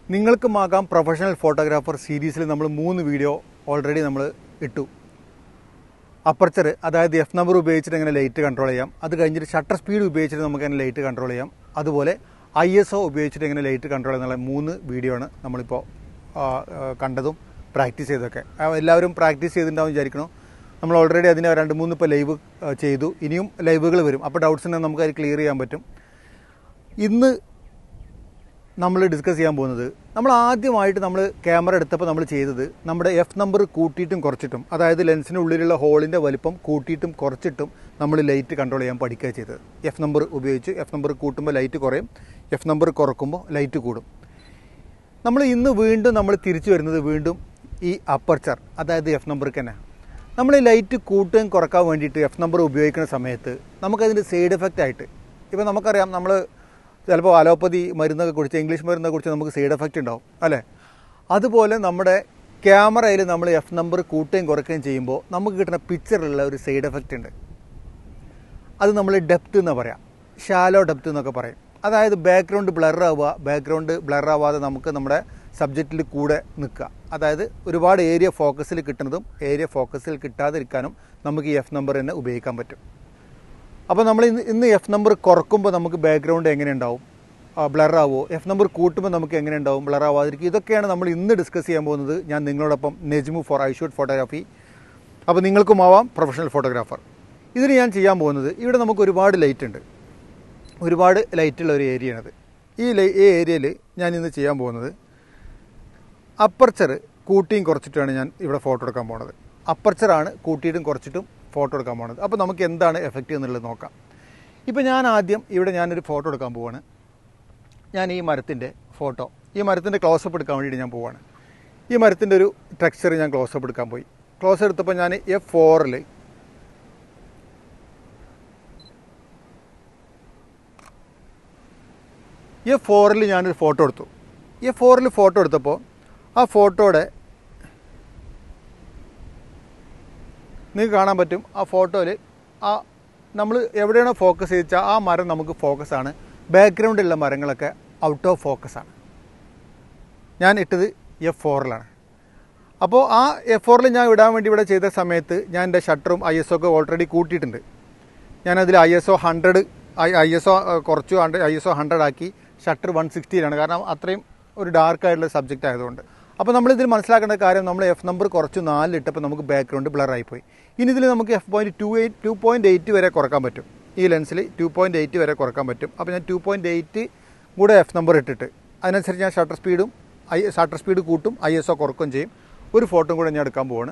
നിങ്ങൾക്കുമാകാം professional photographer സീരീസിൽ നമ്മൾ മൂന്ന് വീഡിയോ ഓൾറെഡി നമ്മൾ ഇട്ടു അപ്പർച്ചർ അതായത് എഫ് നമ്പർ ഉപയോഗിച്ചിട്ട് എങ്ങനെ ലൈറ്റ് കൺട്രോൾ ചെയ്യാം അത് കഴിഞ്ഞിട്ട് ഷട്ടർ സ്പീഡ് ഉപയോഗിച്ചിട്ട് നമുക്ക് എങ്ങനെ ലൈറ്റ് കൺട്രോൾ ചെയ്യാം അതുപോലെ ഐ എസ് ഒ ഉപയോഗിച്ചിട്ട് എങ്ങനെ ലൈറ്റ് കൺട്രോൾ എന്നുള്ള മൂന്ന് വീഡിയോ ആണ് നമ്മളിപ്പോൾ ആ, ആ, കണ്ടതും പ്രാക്ടീസ് ചെയ്തൊക്കെ ആ, എല്ലാവരും പ്രാക്ടീസ് ചെയ്തിട്ടുണ്ടാവും വിചാരിക്കണം നമ്മൾ ഓൾറെഡി അതിന് രണ്ട് മൂന്ന് ഇപ്പോൾ ലൈവ് ചെയ്തു ഇനിയും ലൈവുകൾ വരും അപ്പോൾ ഡൗട്ട്സിനെ നമുക്ക് അത് ക്ലിയർ ചെയ്യാൻ പറ്റും ഇന്ന് നമ്മൾ ഡിസ്കസ് ചെയ്യാൻ പോകുന്നത് നമ്മൾ ആദ്യമായിട്ട് നമ്മൾ ക്യാമറ എടുത്തപ്പോൾ നമ്മൾ ചെയ്തത് നമ്മുടെ എഫ് നമ്പർ കൂട്ടിയിട്ടും കുറച്ചിട്ടും അതായത് ലെൻസിന് ഉള്ളിലുള്ള ഹോളിൻ്റെ വലിപ്പം കൂട്ടിയിട്ടും കുറച്ചിട്ടും നമ്മൾ ലൈറ്റ് കൺട്രോൾ ചെയ്യാൻ പഠിക്കുക ചെയ്തത് എഫ് നമ്പർ ഉപയോഗിച്ച് എഫ് നമ്പർ കൂട്ടുമ്പോൾ ലൈറ്റ് കുറയും എഫ് നമ്പർ കുറക്കുമ്പോൾ ലൈറ്റ് കൂടും നമ്മൾ ഇന്ന് വീണ്ടും നമ്മൾ തിരിച്ചു വരുന്നത് വീണ്ടും ഈ അപ്പർച്ചർ അതായത് എഫ് നമ്പർക്ക് തന്നെ നമ്മൾ ഈ ലൈറ്റ് കൂട്ടുകയും കുറക്കാൻ വേണ്ടിയിട്ട് എഫ് നമ്പർ ഉപയോഗിക്കുന്ന സമയത്ത് നമുക്കതിൻ്റെ സൈഡ് എഫക്റ്റ് ആയിട്ട് ഇപ്പോൾ നമുക്കറിയാം നമ്മൾ ചിലപ്പോൾ അലോപ്പതി മരുന്നൊക്കെ കുടിച്ച് ഇംഗ്ലീഷ് മരുന്നൊക്കെ കുടിച്ച് നമുക്ക് സൈഡ് എഫക്റ്റ് ഉണ്ടാവും അല്ലേ അതുപോലെ നമ്മുടെ ക്യാമറയിൽ നമ്മൾ എഫ് നമ്പർ കൂട്ടുകയും കുറയ്ക്കുകയും ചെയ്യുമ്പോൾ നമുക്ക് കിട്ടുന്ന പിക്ചറിലുള്ള ഒരു സൈഡ് എഫക്റ്റ് ഉണ്ട് അത് നമ്മൾ ഡെപ്ത് എന്ന് പറയാം ഷാലോ ഡെപ്ത് എന്നൊക്കെ പറയും അതായത് ബാക്ക്ഗ്രൗണ്ട് ബ്ലർ ആവുക ബാക്ക്ഗ്രൗണ്ട് ബ്ലർ ആവാതെ നമുക്ക് നമ്മുടെ സബ്ജക്റ്റിൽ കൂടെ നിൽക്കുക അതായത് ഒരുപാട് ഏരിയ ഫോക്കസിൽ കിട്ടുന്നതും ഏരിയ ഫോക്കസിൽ കിട്ടാതിരിക്കാനും നമുക്ക് ഈ എഫ് നമ്പർ തന്നെ ഉപയോഗിക്കാൻ പറ്റും അപ്പോൾ നമ്മൾ ഇന്ന് ഇന്ന് എഫ് നമ്പർ കുറക്കുമ്പോൾ നമുക്ക് ബാക്ക്ഗ്രൗണ്ട് എങ്ങനെ ഉണ്ടാവും ബ്ലർ ആവുമോ എഫ് നമ്പർ കൂട്ടുമ്പോൾ നമുക്ക് എങ്ങനെ ഉണ്ടാവും ബ്ലർ ആവാതിരിക്കും ഇതൊക്കെയാണ് നമ്മൾ ഇന്ന് ഡിസ്കസ് ചെയ്യാൻ പോകുന്നത് ഞാൻ നിങ്ങളോടൊപ്പം നെജ്മു ഫോർ ഐഷൂട്ട് ഫോട്ടോഗ്രാഫി അപ്പോൾ നിങ്ങൾക്കും ആവാം പ്രൊഫഷണൽ ഫോട്ടോഗ്രാഫർ ഇതിന് ഞാൻ ചെയ്യാൻ പോകുന്നത് ഇവിടെ നമുക്ക് ഒരുപാട് ലൈറ്റ് ഉണ്ട് ഒരുപാട് ലൈറ്റുള്ള ഒരു ഏരിയയാണത് ഈ ലൈ ഈ ഏരിയയിൽ ഞാൻ ഇന്ന് ചെയ്യാൻ പോകുന്നത് അപ്പർച്ചർ കൂട്ടിയും കുറച്ചിട്ടാണ് ഞാൻ ഇവിടെ ഫോട്ടോ എടുക്കാൻ പോകുന്നത് അപ്പർച്ചറാണ് കൂട്ടിയിട്ടും കുറച്ചിട്ടും ഫോട്ടോ എടുക്കാൻ പോകുന്നത് അപ്പോൾ നമുക്ക് എന്താണ് എഫക്റ്റ് എന്നുള്ളത് നോക്കാം ഇപ്പോൾ ഞാൻ ആദ്യം ഇവിടെ ഞാനൊരു ഫോട്ടോ എടുക്കാൻ പോവാണ് ഞാൻ ഈ മരത്തിൻ്റെ ഫോട്ടോ ഈ മരത്തിൻ്റെ ക്ലോസപ്പ് എടുക്കാൻ വേണ്ടിയിട്ട് ഞാൻ പോവാണ് ഈ മരത്തിൻ്റെ ഒരു ടെക്സ്ചർ ഞാൻ ക്ലോസപ്പ് എടുക്കാൻ പോയി ക്ലോസ് എടുത്തപ്പോൾ ഞാൻ എഫ് ഫോറിൽ എഫ് ഫോറിൽ ഞാനൊരു ഫോട്ടോ എടുത്തു എഫ് ഫോറിൽ ഫോട്ടോ എടുത്തപ്പോൾ ആ ഫോട്ടോയുടെ നിങ്ങൾക്ക് കാണാൻ പറ്റും ആ ഫോട്ടോയിൽ ആ നമ്മൾ എവിടെയാണോ ഫോക്കസ് ചെയ്യിച്ചാൽ ആ മരം നമുക്ക് ഫോക്കസാണ് ബാക്ക്ഗ്രൗണ്ടിലുള്ള മരങ്ങളൊക്കെ ഔട്ട് ഓഫ് ഫോക്കസാണ് ഞാൻ ഇട്ടത് എഫ് ഫോറിലാണ് അപ്പോൾ ആ എഫ് ഫോറിൽ ഞാൻ ഇടാൻ വേണ്ടി ഇവിടെ ചെയ്ത സമയത്ത് ഞാൻ എൻ്റെ ഷട്ടറും ഐ എസ് ഒക്കെ ഓൾറെഡി കൂട്ടിയിട്ടുണ്ട് ഞാനതിൽ I S O hundred I S O കുറച്ചു ഐ എസ് ഒ ഹൺഡ്രഡ് ആക്കി ഷട്ടർ വൺ സിക്സ്റ്റിയിലാണ് കാരണം അത്രയും ഒരു ഡാർക്ക് ആയിട്ടുള്ള സബ്ജക്റ്റ് ആയതുകൊണ്ട് അപ്പോൾ നമ്മളിതിൽ മനസ്സിലാക്കേണ്ട കാര്യം നമ്മൾ എഫ് നമ്പർ കുറച്ച് നാലിലിട്ടപ്പോൾ നമുക്ക് ബാക്ക്ഗ്രൗണ്ട് ബ്ലർ ആയിപ്പോയി ഇനി ഇതിൽ നമുക്ക് F point two eight two point eight വരെ കുറക്കാൻ പറ്റും ഈ ലെൻസിൽ ടു പോയിൻറ്റ് എയ്റ്റ് വരെ കുറക്കാൻ പറ്റും അപ്പോൾ ഞാൻ ടു പോയിൻറ്റ് എയ്റ്റ് കൂടെ എഫ് നമ്പർ ഇട്ടിട്ട് അതിനനുസരിച്ച് ഞാൻ ഷട്ടർ സ്പീഡും ഐ ഷട്ടർ സ്പീഡ് കൂട്ടും ഐ എസ് ഒ കുറക്കുകയും ചെയ്യും ഒരു ഫോട്ടോ കൂടെ ഞാൻ എടുക്കാൻ പോവാണ്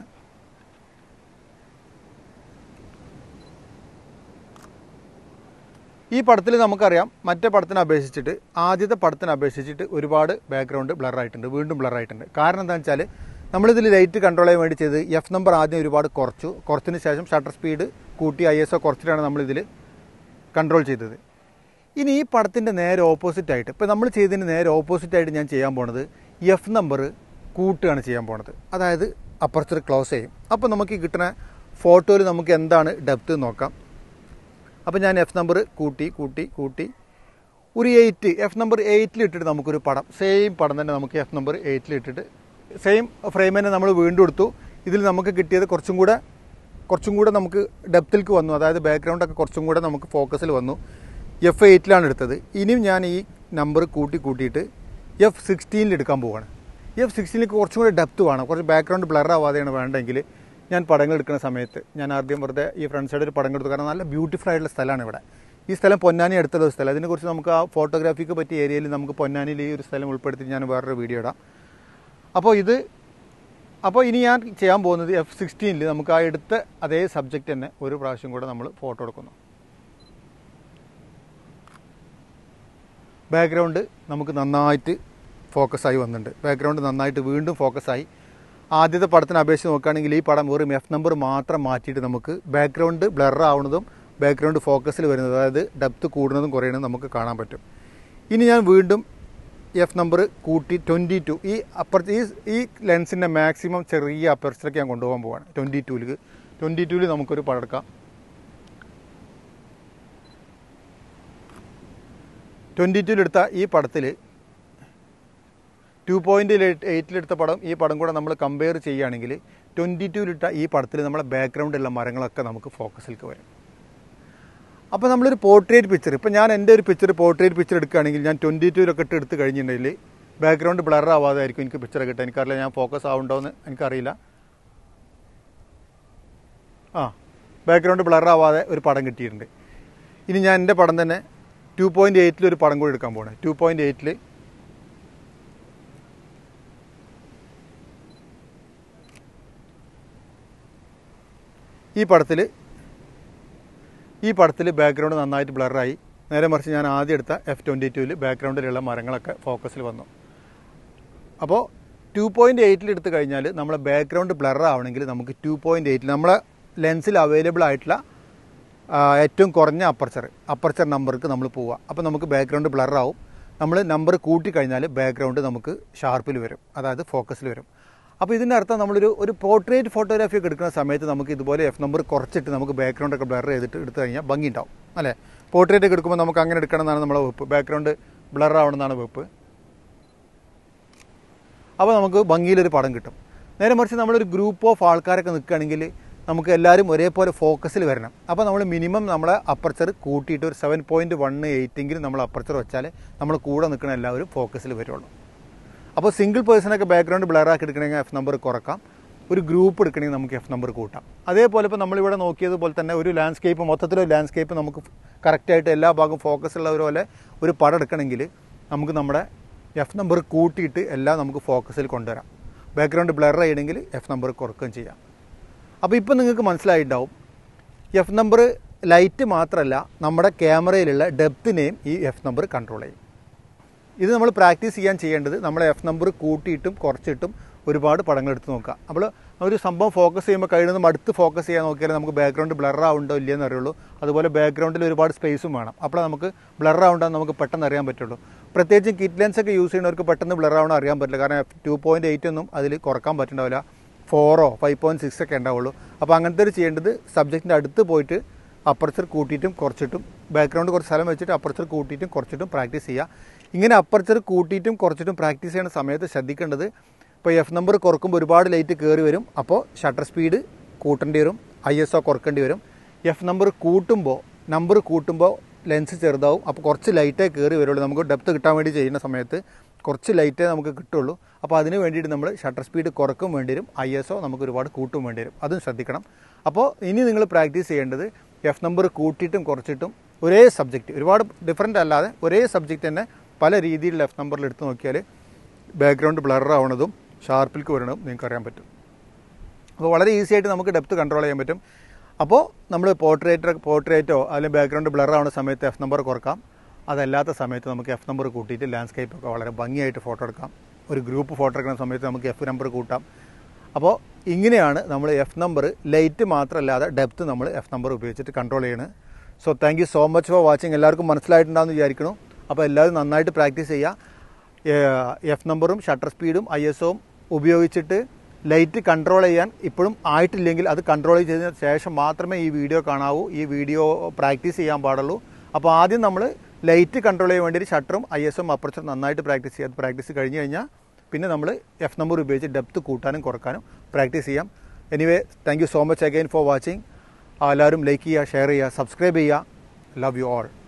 ഈ പടത്തിൽ നമുക്കറിയാം മറ്റേ പടത്തിനെ അപേക്ഷിച്ചിട്ട് ആദ്യത്തെ പടത്തിനെ അപേക്ഷിച്ചിട്ട് ഒരുപാട് ബാക്ക്ഗ്രൗണ്ട് ബ്ലർ ആയിട്ടുണ്ട് വീണ്ടും ബ്ലർ ആയിട്ടുണ്ട് കാരണം എന്താണെന്ന് വെച്ചാൽ നമ്മളിതിൽ ലൈറ്റ് കൺട്രോൾ ചെയ്യാൻ വേണ്ടി ചെയ്ത് എഫ് നമ്പർ ആദ്യം ഒരുപാട് കുറച്ചു കുറച്ചതിന് ശേഷം ഷട്ടർ സ്പീഡ് കൂട്ടി ഐ എസ് ഒ കുറച്ചിട്ടാണ് നമ്മളിതിൽ കൺട്രോൾ ചെയ്തത് ഇനി ഈ പടത്തിൻ്റെ നേരെ ഓപ്പോസിറ്റ് ആയിട്ട് ഇപ്പോൾ നമ്മൾ ചെയ്തതിന് നേരെ ഓപ്പോസിറ്റ് ആയിട്ട് ഞാൻ ചെയ്യാൻ പോണത് എഫ് നമ്പർ കൂട്ടുകയാണ് ചെയ്യാൻ പോണത് അതായത് അപ്പർച്ചർ ക്ലോസ് ചെയ്യും അപ്പോൾ നമുക്ക് ഈ കിട്ടുന്ന ഫോട്ടോയിൽ നമുക്ക് എന്താണ് ഡെപ്ത് നോക്കാം അപ്പോൾ ഞാൻ എഫ് നമ്പർ കൂട്ടി കൂട്ടി കൂട്ടി ഒരു എയ്റ്റ് എഫ് നമ്പർ എയ്റ്റിൽ ഇട്ടിട്ട് നമുക്കൊരു പടം സെയിം പടം തന്നെ നമുക്ക് എഫ് നമ്പർ എയ്റ്റിൽ ഇട്ടിട്ട് സെയിം ഫ്രെയിം തന്നെ നമ്മൾ വീണ്ടും എടുത്തു ഇതിൽ നമുക്ക് കിട്ടിയത് കുറച്ചും കൂടെ കുറച്ചും കൂടെ നമുക്ക് ഡെപ്തിലേക്ക് വന്നു അതായത് ബാക്ക്ഗ്രൗണ്ടൊക്കെ കുറച്ചും കൂടെ നമുക്ക് ഫോക്കസിൽ വന്നു എഫ് എയ്റ്റിലാണ് എടുത്തത് ഇനിയും ഞാൻ ഈ നമ്പർ കൂട്ടി കൂട്ടിയിട്ട് എഫ് സിക്സ്റ്റീനിൽ എടുക്കാൻ പോവുകയാണ് എഫ് സിക്സ്റ്റീനിലേക്ക് കുറച്ചും കൂടെ ഡെപ്ത് വേണം കുറച്ച് ബാക്ക്ഗ്രൗണ്ട് ബ്ലർ ആവാതെയാണ് വേണ്ടെങ്കിൽ ഞാൻ പടങ്ങൾ എടുക്കുന്ന സമയത്ത് ഞാൻ ആദ്യം വെറുതെ ഈ ഫ്രണ്ട് സൈഡ് ഒരു പടം എടുത്തു കാരണം നല്ല ബ്യൂട്ടിഫുൾ ആയിട്ടുള്ള സ്ഥലമാണ് ഇവിടെ ഈ സ്ഥലം പൊന്നാനി അടുത്തുള്ള ഒരു സ്ഥലം അതിനെക്കുറിച്ച് നമുക്ക് ആ ഫോട്ടോഗ്രാഫിക്ക് പറ്റിയ ഏരിയയിൽ നമുക്ക് പൊന്നാനിയിൽ ഈ ഒരു സ്ഥലം ഉൾപ്പെടുത്തി ഞാൻ വേറൊരു വീഡിയോ ഇടാം അപ്പോൾ ഇത് അപ്പോൾ ഇനി ഞാൻ ചെയ്യാൻ പോകുന്നത് എഫ് സിക്സ്റ്റീനിൽ നമുക്ക് ആ എടുത്ത അതേ സബ്ജക്റ്റ് തന്നെ ഒരു പ്രാവശ്യം കൂടെ നമ്മൾ ഫോട്ടോ എടുക്കുന്നു ബാക്ക്ഗ്രൗണ്ട് നമുക്ക് നന്നായിട്ട് ഫോക്കസായി വന്നിട്ടുണ്ട് ബാക്ക്ഗ്രൗണ്ട് നന്നായിട്ട് വീണ്ടും ഫോക്കസായി ആദ്യത്തെ പടത്തിന് അപേക്ഷിച്ച് നോക്കുകയാണെങ്കിൽ ഈ പടം വെറും എഫ് നമ്പർ മാത്രം മാറ്റിയിട്ട് നമുക്ക് ബാക്ക്ഗ്രൗണ്ട് ബ്ലർ ആവുന്നതും ബാക്ക്ഗ്രൗണ്ട് ഫോക്കസിൽ വരുന്നത് അതായത് ഡെപ്ത് കൂടുന്നതും കുറയുന്നതും നമുക്ക് കാണാൻ പറ്റും ഇനി ഞാൻ വീണ്ടും എഫ് നമ്പർ കൂട്ടി ട്വൻറ്റി ടു ഈ അപ്പുറത്ത് ഈ ഈ ലെൻസിൻ്റെ മാക്സിമം ചെറിയ അപ്പർച്ചറിലേക്ക് ഞാൻ കൊണ്ടുപോകാൻ പോവാണ് ട്വൻറ്റി ടൂവിൽ ട്വൻറ്റി ടൂവിൽ നമുക്കൊരു പടം എടുക്കാം ട്വൻറ്റി ടൂവിലെടുത്ത ഈ പടത്തിൽ ടു പോയിൻറ്റ് എയ്റ്റിലെടുത്ത പടം ഈ പടം കൂടെ നമ്മൾ കമ്പയർ ചെയ്യുകയാണെങ്കിൽ ട്വൻറ്റി ടൂലിട്ട ഈ പടത്തിൽ നമ്മളെ ബാക്ക്ഗ്രൗണ്ടിലുള്ള മരങ്ങളൊക്കെ നമുക്ക് ഫോക്കസിലേക്ക് വരും അപ്പോൾ നമ്മളൊരു പോർട്രേറ്റ് പിക്ചർ ഇപ്പോൾ ഞാൻ എൻ്റെ ഒരു പിക്ചർ പോർട്രേറ്റ് പിക്ചർ എടുക്കുകയാണെങ്കിൽ ഞാൻ ട്വൻറ്റി ടൂലൊക്കെ ഇട്ട് എടുത്ത് കഴിഞ്ഞിട്ടുണ്ടെങ്കിൽ ബാക്ക്ഗ്രൗണ്ട് ബ്ലർ ആവാതെ ആയിരിക്കും എനിക്ക് പിക്ചർ കിട്ടുക എനിക്കറിയില്ല ഞാൻ ഫോക്കസ് ആവുണ്ടോയെന്ന് എനിക്കറിയില്ല ആ ബാക്ക്ഗ്രൗണ്ട് ബ്ലർ ആവാതെ ഒരു പടം കിട്ടിയിട്ടുണ്ട് ഇനി ഞാൻ എൻ്റെ പടം തന്നെ ടു പോയിൻറ്റ് എയ്റ്റിൽ ഒരു പടം കൂടി എടുക്കാൻ പോകണേ ടു പോയിൻറ്റ് എയ്റ്റിൽ ഈ പടത്തിൽ ഈ പടത്തിൽ ബാക്ക്ഗ്രൗണ്ട് നന്നായിട്ട് ബ്ലറായി നേരെ മറിച്ച് ഞാൻ ആദ്യം എടുത്ത എഫ് ട്വൻറ്റി ടുവിൽ ബാക്ക്ഗ്രൗണ്ടിലുള്ള മരങ്ങളൊക്കെ ഫോക്കസിൽ വന്നു അപ്പോൾ ടു പോയിൻറ്റ് എയ്റ്റിൽ എടുത്തു കഴിഞ്ഞാൽ നമ്മളെ ബാക്ക്ഗ്രൗണ്ട് ബ്ലർ ആവണമെങ്കിൽ നമുക്ക് ടു പോയിൻറ്റ് എയ്റ്റിൽ നമ്മളെ ലെൻസിൽ അവൈലബിൾ ആയിട്ടുള്ള ആ, ഏറ്റവും കുറഞ്ഞ അപ്പർച്ചർ അപ്പർച്ചർ നമ്പർക്ക് നമ്മൾ പോവുക അപ്പോൾ നമുക്ക് ബാക്ക്ഗ്രൗണ്ട് ബ്ലർ ആവും നമ്മൾ നമ്പർ കൂട്ടിക്കഴിഞ്ഞാൽ ബാക്ക്ഗ്രൗണ്ട് നമുക്ക് ഷാർപ്പിൽ വരും അതായത് ഫോക്കസിൽ വരും അപ്പോൾ ഇതിൻ്റെ അർത്ഥം നമ്മളൊരു ഒരു പോർട്രേറ്റ് ഫോട്ടോഗ്രാഫി ഒക്കെ എടുക്കുന്ന സമയത്ത് നമുക്ക് ഇതുപോലെ എഫ് നമ്പർ കുറച്ചിട്ട് നമുക്ക് ബാക്ക്ഗ്രൗണ്ട് ഒക്കെ ബ്ലർ ചെയ്തിട്ട് എടുത്തു കഴിഞ്ഞാൽ ഭംഗി ഉണ്ടാവും അല്ലേ പോർട്രേറ്റ് ഒക്കെ എടുക്കുമ്പോൾ നമുക്ക് അങ്ങനെ എടുക്കണം എന്നാണ് നമ്മളെ വെപ്പ് ബാക്ക്ഗ്രൗണ്ട് ബ്ലർ ആവണമെന്നാണ് വെപ്പ് അപ്പോൾ നമുക്ക് ഭംഗിയിലൊരു പടം കിട്ടും നേരെ മറിച്ച് നമ്മളൊരു ഗ്രൂപ്പ് ഓഫ് ആൾക്കാരൊക്കെ നിൽക്കുകയാണെങ്കിൽ നമുക്ക് എല്ലാവരും ഒരേപോലെ ഫോക്കസിൽ വരണം അപ്പോൾ നമ്മൾ മിനിമം നമ്മളെ അപ്പർച്ചർ കൂട്ടിയിട്ട് ഒരു സെവൻ പോയിൻറ്റ് വൺ എയ്റ്റെങ്കിലും നമ്മൾ അപ്പർച്ചർ വെച്ചാൽ നമ്മൾ കൂടെ നിൽക്കുന്ന എല്ലാവരും ഫോക്കസിൽ വരുള്ളൂ അപ്പോൾ സിംഗിൾ പേഴ്സണൊക്കെ ബാക്ക്ഗ്രൗണ്ട് ബ്ലറാക്കി എടുക്കണമെങ്കിൽ എഫ് നമ്പർ കുറക്കാം ഒരു ഗ്രൂപ്പ് എടുക്കണമെങ്കിൽ നമുക്ക് എഫ് നമ്പർ കൂട്ടാം അതേപോലെ ഇപ്പോൾ നമ്മളിവിടെ നോക്കിയതുപോലെ തന്നെ ഒരു ലാൻഡ്സ്കേപ്പ് മൊത്തത്തിലൊരു ലാൻഡ്സ്കേപ്പ് നമുക്ക് കറക്റ്റായിട്ട് എല്ലാ ഭാഗവും ഫോക്കസ് ഉള്ള പോലെ ഒരു പടം എടുക്കണമെങ്കിൽ നമുക്ക് നമ്മുടെ എഫ് നമ്പർ കൂട്ടിയിട്ട് എല്ലാം നമുക്ക് ഫോക്കസിൽ കൊണ്ടുവരാം ബാക്ക്ഗ്രൗണ്ട് ബ്ലർ ചെയ്യണമെങ്കിൽ എഫ് നമ്പർ കുറക്കുകയും ചെയ്യാം അപ്പോൾ ഇപ്പം നിങ്ങൾക്ക് മനസ്സിലായിട്ടുണ്ടാവും എഫ് നമ്പർ ലൈറ്റ് മാത്രമല്ല നമ്മുടെ ക്യാമറയിലുള്ള ഡെപ്തിനെയും ഈ എഫ് നമ്പർ കൺട്രോൾ ചെയ്യും ഇത് നമ്മൾ പ്രാക്ടീസ് ചെയ്യാൻ ചെയ്യേണ്ടത് നമ്മൾ എഫ് നമ്പർ കൂട്ടിയിട്ടും കുറച്ചിട്ടും ഒരുപാട് പടങ്ങൾ എടുത്ത് നോക്കുക നമ്മൾ ഒരു സംഭവം ഫോക്കസ് ചെയ്യുമ്പോൾ കഴിയുന്നതും അടുത്ത് ഫോക്കസ് ചെയ്യാൻ നോക്കിയാൽ നമുക്ക് ബാക്ക്ഗ്രൗണ്ട് ബ്ലർ ആവുണ്ടോ ഇല്ലയെന്ന് അറിയുള്ളൂ അതുപോലെ ബാക്ക്ഗ്രൗണ്ടിൽ ഒരുപാട് സ്പേസും വേണം അപ്പോൾ നമുക്ക് ബ്ലർ ആവുണ്ടെന്ന് നമുക്ക് പെട്ടെന്ന് അറിയാൻ പറ്റുള്ളൂ പ്രത്യേകിച്ച് കിറ്റ് ലെൻസ് ഒക്കെ യൂസ് ചെയ്യുന്നവർക്ക് പെട്ടെന്ന് ബ്ലർ ആവണം അറിയാൻ പറ്റില്ല കാരണം ടു പോയിൻറ്റ് എയ്റ്റ് ഒന്നും അതിൽ കുറക്കാൻ പറ്റുന്നുണ്ടാവില്ല ഫോറോ ഫൈവ് പോയിൻറ്റ് സിക്സ് ഒക്കെ ഉണ്ടാവുള്ളൂ അപ്പോൾ അങ്ങനത്തെ ഒരു ചെയ്യേണ്ടത് സബ്ജക്റ്റിൻ്റെ അടുത്ത് പോയിട്ട് അപ്പർച്ചർ കൂട്ടിയിട്ടും കുറച്ചിട്ടും ബാക്ക്ഗ്രൗണ്ട് കുറച്ച് സ്ഥലം വെച്ചിട്ട് അപ്പർച്ചർ കൂട്ടിയിട്ടും കുറച്ചിട്ടും പ്രാക്ടീസ് ചെയ്യുക ഇങ്ങനെ അപ്പർച്ചർ കൂട്ടിയിട്ടും കുറച്ചിട്ടും പ്രാക്ടീസ് ചെയ്യുന്ന സമയത്ത് ശ്രദ്ധിക്കേണ്ടത് ഇപ്പോൾ എഫ് നമ്പർ കുറക്കുമ്പോൾ ഒരുപാട് ലൈറ്റ് കയറി വരും അപ്പോൾ ഷട്ടർ സ്പീഡ് കൂട്ടേണ്ടി വരും ഐ എസ് ഒ കുറക്കേണ്ടി വരും എഫ് നമ്പർ കൂട്ടുമ്പോൾ നമ്പർ കൂട്ടുമ്പോൾ ലെൻസ് ചെറുതാവും അപ്പോൾ കുറച്ച് ലൈറ്റേ കയറി വരുള്ളൂ നമുക്ക് ഡെപ്ത് കിട്ടാൻ വേണ്ടി ചെയ്യുന്ന സമയത്ത് കുറച്ച് ലൈറ്റേ നമുക്ക് കിട്ടുള്ളൂ അപ്പോൾ അതിന് വേണ്ടിയിട്ട് നമ്മൾ ഷട്ടർ സ്പീഡ് കുറക്കും വേണ്ടി വരും ഐ എസ് ഒ നമുക്ക് ഒരുപാട് കൂട്ടും വേണ്ടി വരും അതും ശ്രദ്ധിക്കണം അപ്പോൾ ഇനി നിങ്ങൾ പ്രാക്ടീസ് ചെയ്യേണ്ടത് എഫ് നമ്പർ കൂട്ടിയിട്ടും കുറച്ചിട്ടും ഒരേ സബ്ജക്റ്റ് ഒരുപാട് ഡിഫറൻ്റ് അല്ലാതെ ഒരേ സബ്ജക്റ്റ് തന്നെ പല രീതിയിലുള്ള എഫ് നമ്പറിൽ എടുത്ത് നോക്കിയാൽ ബാക്ക്ഗ്രൗണ്ട് ബ്ലർ ആവണതും ഷാർപ്പിലേക്ക് വരണതും നിങ്ങൾക്ക് അറിയാൻ പറ്റും അപ്പോൾ വളരെ ഈസി ആയിട്ട് നമുക്ക് ഡെപ്ത് കൺട്രോൾ ചെയ്യാൻ പറ്റും അപ്പോൾ നമ്മൾ പോർട്രേറ്റർ പോർട്രേറ്റോ അല്ലെങ്കിൽ ബാക്ക്ഗ്രൗണ്ട് ബ്ലർ ആവുന്ന സമയത്ത് എഫ് നമ്പർ കുറക്കാം അതല്ലാത്ത സമയത്ത് നമുക്ക് എഫ് നമ്പർ കൂട്ടിയിട്ട് ലാൻഡ്സ്കേപ്പ് ഒക്കെ വളരെ ഭംഗിയായിട്ട് ഫോട്ടോ എടുക്കാം ഒരു ഗ്രൂപ്പ് ഫോട്ടോ എടുക്കുന്ന സമയത്ത് നമുക്ക് എഫ് നമ്പർ കൂട്ടാം അപ്പോൾ ഇങ്ങനെയാണ് നമ്മൾ എഫ് നമ്പർ ലൈറ്റ് മാത്രമല്ലാതെ ഡെപ്ത് നമ്മൾ എഫ് നമ്പർ ഉപയോഗിച്ചിട്ട് കൺട്രോൾ ചെയ്യണത് so thank you so much for watching എല്ലാവർക്കും മനസ്സിലായിട്ടുണ്ടാകുമെന്ന് വിചാരിക്കണം അപ്പോൾ എല്ലാവരും നന്നായിട്ട് പ്രാക്ടീസ് ചെയ്യുക എഫ് നമ്പറും ഷട്ടർ സ്പീഡും ഐ എസ് ഒയും ഉപയോഗിച്ചിട്ട് ലൈറ്റ് കൺട്രോൾ ചെയ്യാൻ ഇപ്പോഴും ആയിട്ടില്ലെങ്കിൽ അത് കൺട്രോൾ ചെയ്തതിന് ശേഷം മാത്രമേ ഈ വീഡിയോ കാണാവൂ ഈ വീഡിയോ പ്രാക്ടീസ് ചെയ്യാൻ പാടുള്ളൂ അപ്പോൾ ആദ്യം നമ്മൾ ലൈറ്റ് കൺട്രോൾ ചെയ്യാൻ വേണ്ടി ഷട്ടറും ഐ എസും അപ്പർച്ചറും നന്നായിട്ട് പ്രാക്ടീസ് ചെയ്യാം പ്രാക്ടീസ് കഴിഞ്ഞ് കഴിഞ്ഞാൽ പിന്നെ നമ്മൾ എഫ് നമ്പർ ഉപയോഗിച്ച് ഡെപ്ത് കൂട്ടാനും കുറക്കാനും പ്രാക്ടീസ് ചെയ്യാം anyway thank you so much again for watching എല്ലാവരും ലൈക്ക് ചെയ്യുക ഷെയർ ചെയ്യുക സബ്സ്ക്രൈബ് ചെയ്യുക ലവ് യു ഓൾ